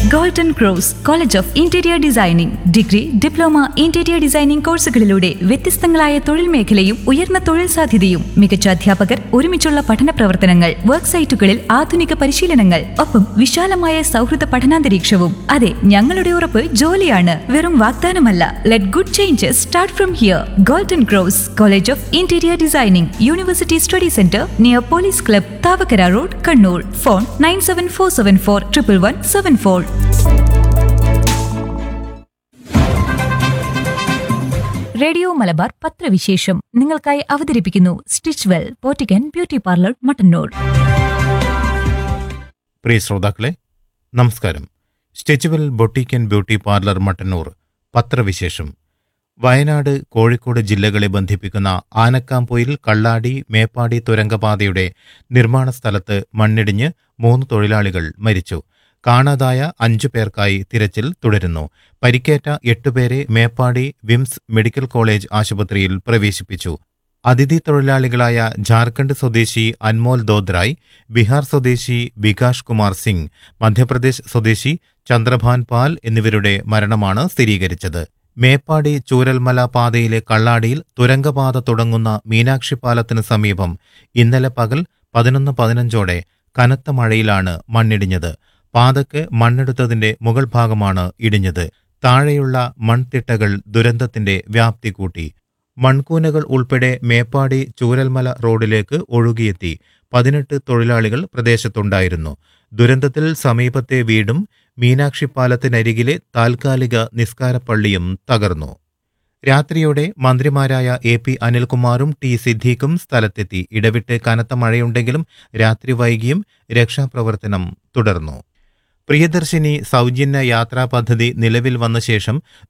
golden cross college of interior designing degree diploma interior designing കോഴ്സുകളിലൂടെ വ്യത്യസ്തങ്ങളായ തൊഴിൽ മേഖലയും ഉയർന്ന തൊഴിൽ സാധ്യതയും മികച്ച അധ്യാപകർ ഒരുമിച്ചുള്ള പഠന പ്രവർത്തനങ്ങൾ വർക്ക് സൈറ്റുകളിൽ ആധുനിക പരിശീലനങ്ങൾ ഒപ്പം വിശാലമായ സൗഹൃദ പഠനാന്തരീക്ഷവും അതെ ഞങ്ങളുടെ ഉറപ്പ് ജോലിയാണ് വെറും വാഗ്ദാനമല്ല let good changes start from here golden cross college of interior designing university study centre near police club Thavakkara road Kannur phone nine seven four seven four triple one seven four radio Malabar പത്രവിശേഷം നിങ്ങൾക്കായി അവതരിപ്പിക്കുന്നു stitch well boutique and beauty parlour Mattannur പ്രിയ ശ്രോതാക്കളെ നമസ്കാരം stitch well boutique and beauty parlour Mattannur പത്രവിശേഷം വയനാട് കോഴിക്കോട് ജില്ലകളെ ബന്ധിപ്പിക്കുന്ന ആനക്കാംപൊയിൽ കള്ളാടി മേപ്പാടി തുരങ്കപാതയുടെ നിർമ്മാണ സ്ഥലത്ത് മണ്ണിടിഞ്ഞ് മൂന്ന് തൊഴിലാളികൾ മരിച്ചു കാണാതായ അഞ്ചു പേർക്കായി തിരച്ചിൽ തുടരുന്നു പരിക്കേറ്റ എട്ടുപേരെ മേപ്പാടി വിംസ് മെഡിക്കൽ കോളേജ് ആശുപത്രിയിൽ പ്രവേശിപ്പിച്ചു അതിഥി തൊഴിലാളികളായ ജാർഖണ്ഡ് സ്വദേശി അൻമോൽ ദോദ്രായ് ബീഹാർ സ്വദേശി വികാഷ് കുമാർ സിംഗ് മധ്യപ്രദേശ് സ്വദേശി ചന്ദ്രഭാൻ പാൽ എന്നിവരുടെ മരണമാണ് സ്ഥിരീകരിച്ചത് മേപ്പാടി ചൂരൽമല പാതയിലെ കള്ളാടിയിൽ തുരങ്കപാത തുടങ്ങുന്ന മീനാക്ഷി പാലത്തിന് സമീപം ഇന്നലെ പകൽ പതിനൊന്ന് പതിനഞ്ചോടെ കനത്ത മഴയിലാണ് മണ്ണിടിഞ്ഞത് പാതയ്ക്ക് മണ്ണെടുത്തതിന്റെ മുകൾ ഭാഗമാണ് ഇടിഞ്ഞത് താഴെയുള്ള മൺതിട്ടകൾ ദുരന്തത്തിന്റെ വ്യാപ്തി കൂട്ടി മൺകൂനകൾ ഉൾപ്പെടെ മേപ്പാടി ചൂരൽമല റോഡിലേക്ക് ഒഴുകിയെത്തി പതിനെട്ട് തൊഴിലാളികൾ പ്രദേശത്തുണ്ടായിരുന്നു ദുരന്തത്തിൽ സമീപത്തെ വീടും മീനാക്ഷി പാലത്തിനരികിലെ താൽക്കാലിക നിസ്കാരപ്പള്ളിയും തകർന്നു രാത്രിയോടെ മന്ത്രിമാരായ എ പി അനിൽകുമാറും ടി സിദ്ദീഖും സ്ഥലത്തെത്തി ഇടവിട്ട് കനത്ത മഴയുണ്ടെങ്കിലും രാത്രി വൈകിയും രക്ഷാപ്രവർത്തനം തുടർന്നു പ്രിയദർശിനി സൗജന്യ യാത്രാ പദ്ധതി നിലവിൽ വന്ന ശേഷം